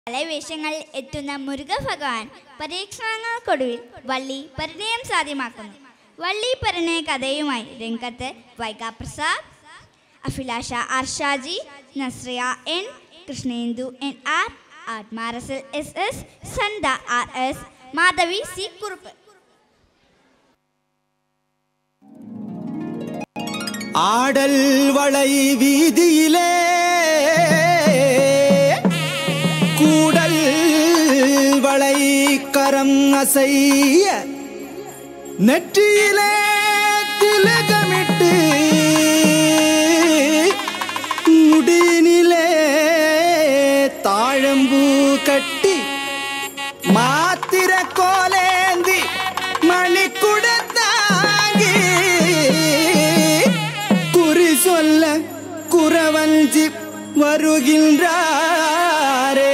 പല വേഷങ്ങളിൽ എത്തുന്ന മുരുക ഭഗവാൻ പരീക്ഷണങ്ങൾക്കൊടുവിൽ വള്ളി പരിണയം സാധ്യമാക്കുന്നു വള്ളി പരിണയ കഥയുമായി രംഗത്ത് Vaiga Prasad Abhilasha R Shaji Nazriya N Krishnendu N R Athmarasal S S Santha R S Madhavi C Kurup ஆடல் வளை வீதியிலே கூடல் வளை கரம் அசைய நெற்றியிலே திலகமிட்டு முடியினிலே தாழம்பூ கட்டி மாத்திர கோலேந்தி மணிக்குடத்தாங்கி குறி சொல்ல குறவஞ்சி வருகின்றாரே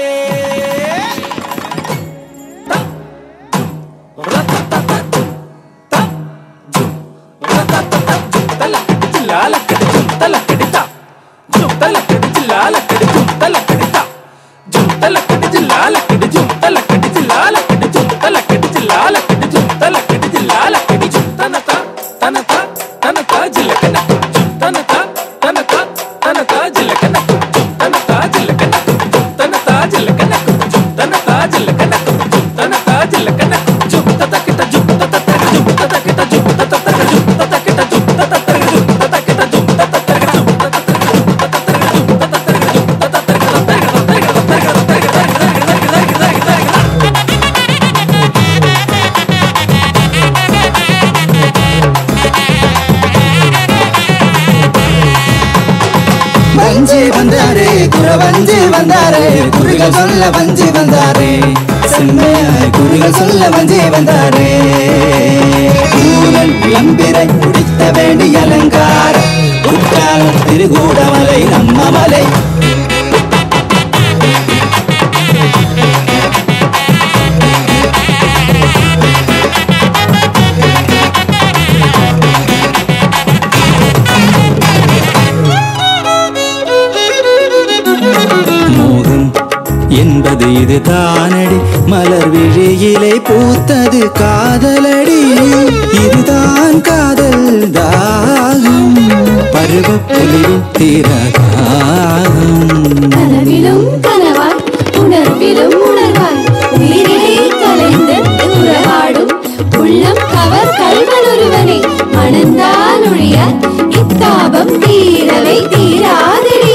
வஞ்சி வந்தாரே குறவஞ்சி வந்தாரே குறிகள் சொல்ல வஞ்சி வந்தாரே செம்மையாய் குறிகள் சொல்ல வஞ்சி வந்தாரே ஊழல் விளம்பிரை குடித்த வேண்டி அலங்கார குற்றாலம் திருகூடமலை நம்ம மலை மோகம் என்பது இது தானடி மலர் விழியிலே பூத்தது காதலடி இதுதான் காதல் தாகம் பருவ புலிவின் தீரகாகம் கனவிலும் கனவாய் உணர்விலும் உணர்வாய் உயிரிலே கலைந்து உறவாடும் உள்ளம் கவர் கல்வன் ஒருவனை மணந்தால் ஒழிய இத்தாபம் தீரவை தீராதடி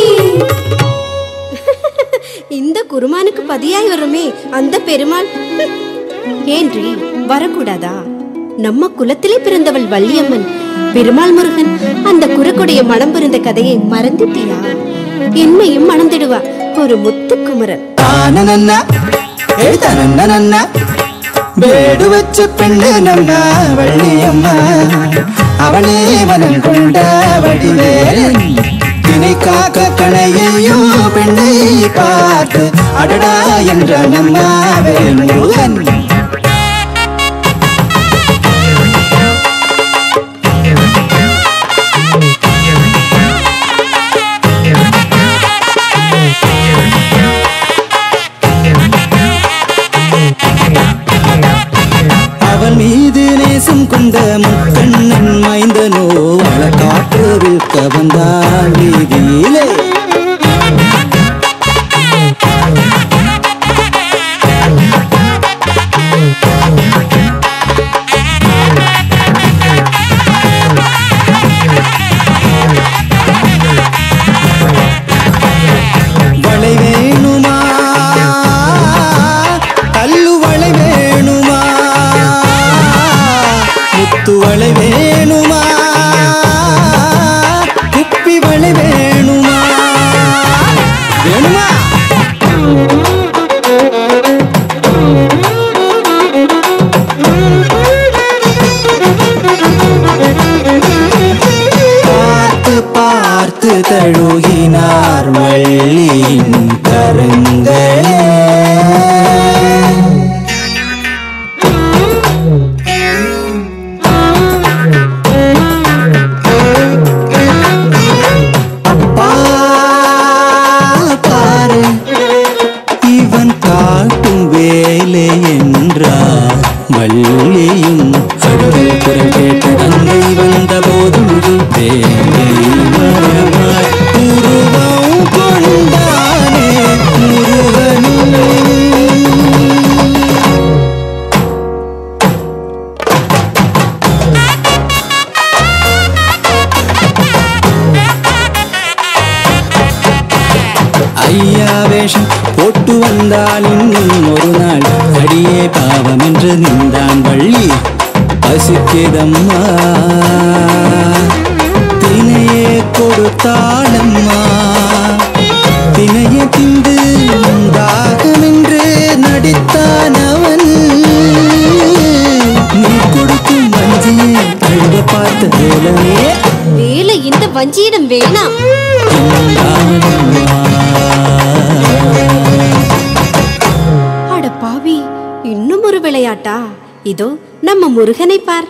இந்த குருமானுக்கு பதியாய் வருமே அந்த பெருமாள் ஏன்றி வரக்கூடாதா நம்ம குலத்திலே பிறந்தவள் வள்ளியம்மன் பெருமாள் முருகன் அந்த குரக்குடைய மனம் பிறந்த கதையை மறந்துட்டியா என்னையும் மணந்திடுவா ஒரு முத்துக்குமரன் താനനന്ന എഴുതനന്ന വേടു വെച്ച പെണ്ണ് നമ്മ വള്ളിയമ്മ അവളെ മനം കൊണ്ട വടിവേലൻ தினை காக்க கணையையோ பெண்ணை பார்த்து அடடா என்ற நம்ம வேல்முருகன் அவன் மீது நேசம் கொண்ட முக்கண்ணன் மைந்தனோ வழக்காற்று விற்க வந்தாள் வீதியிலே வளை வேணுமா கல்லு வளை வேணுமா முத்து வளை வேணுமா குப்பி வளை வேணுமா வேணுமா பார்த்து பார்த்து தழுகினார் வள்ளியின் கருங்களே அப்பா பாரு இவன் காட்டும் வேலை என்றார் வள்ளியும் கடவுள் குரல் கேட்ட தந்தை வந்த போதும் வேலை மரமாய் உருவம் கொண்டானே முருகனும் ஐயா வேஷம் போட்டு வந்தால் இன்னும் ஒரு நாள் அடியே பாவம் என்று நின்றான் வள்ளி பசிக்கிதம்மா தினையே கொடுத்தாளம்மா தினையை திண்டு தாகம் என்று நடித்தான் அவன் நீ கொடுக்கும் வஞ்சியை கழுவ பார்த்த வேலனே வேலை இந்த வஞ்சியிடம் வேணாம் அட பாவி இன்னும் ஒரு விளையாட்டா இதோ நம்ம முருகனை பார்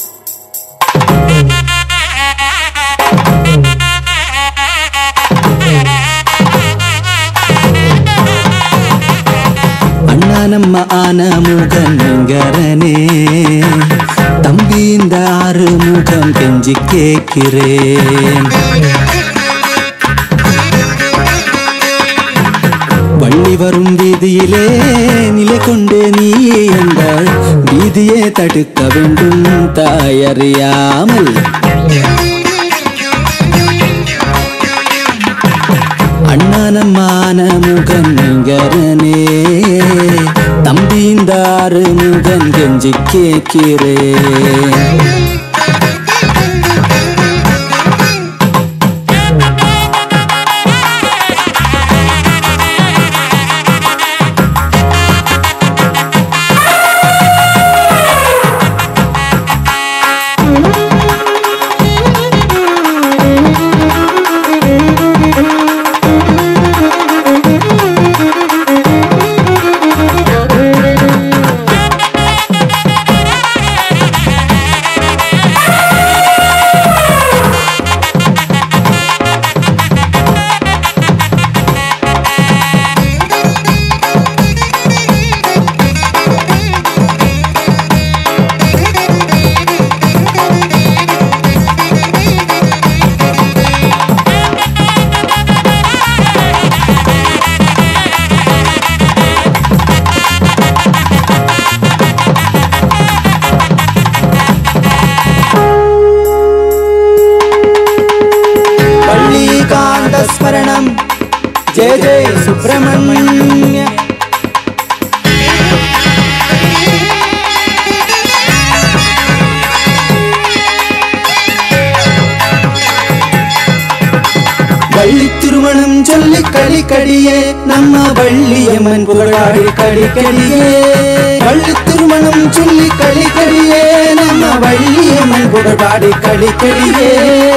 அண்ணா நம்ம ஆன முகங்கரனே தம்பி இந்த ஆறு முகம் கெஞ்சி கேட்கிறேன் வள்ளி வரும் வீதியிலே நிலை கொண்டு நீ அந்த வீதியை தடுக்க வேண்டும் தாயறியாமல் அண்ணனம்மான முகன் நிகரனே தம்பி இந்த ஆறு முகன் கெஞ்சி கேட்கிறேன் ஸ்மரணம் ஜெய ஜெய சுப்பிரமணிய வள்ளி திருமணம் சொல்லி களிக்கடியே நம்ம வள்ளியம்மன் புகழாடி களிக்கடியே வள்ளி திருமணம் சொல்லி களிக்கடியே நம்ம வள்ளியம்மன் புகழாடி களிக்கடியே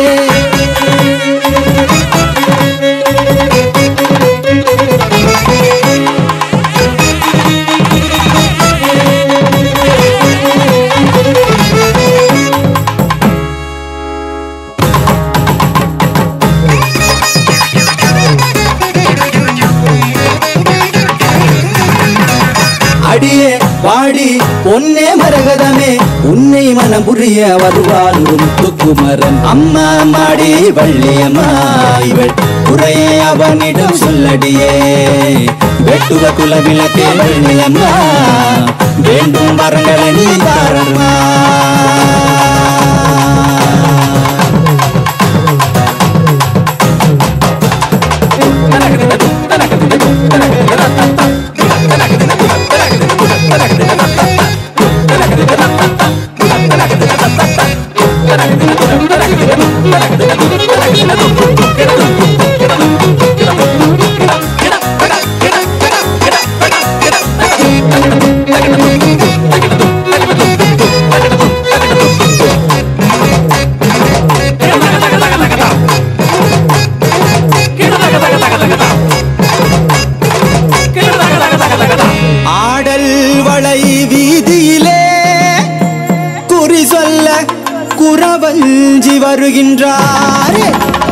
அடியே வாடி பொன்னே மரகதமே உன்னை மனம் புரிய வருவாள் ஒரு முத்துக்குமரன் அம்மா மாடி வள்ளியம்மா இவள் குறையே அவனிடம் சொல்லடியே வெட்டுவ குல விளக்கே வள்ளியம்மா வேண்டும் வரங்களை நீ தாரம்மா ஆடல் வளை வீதியிலே குறி சொல்ல குறவஞ்சி வருகின்றாரே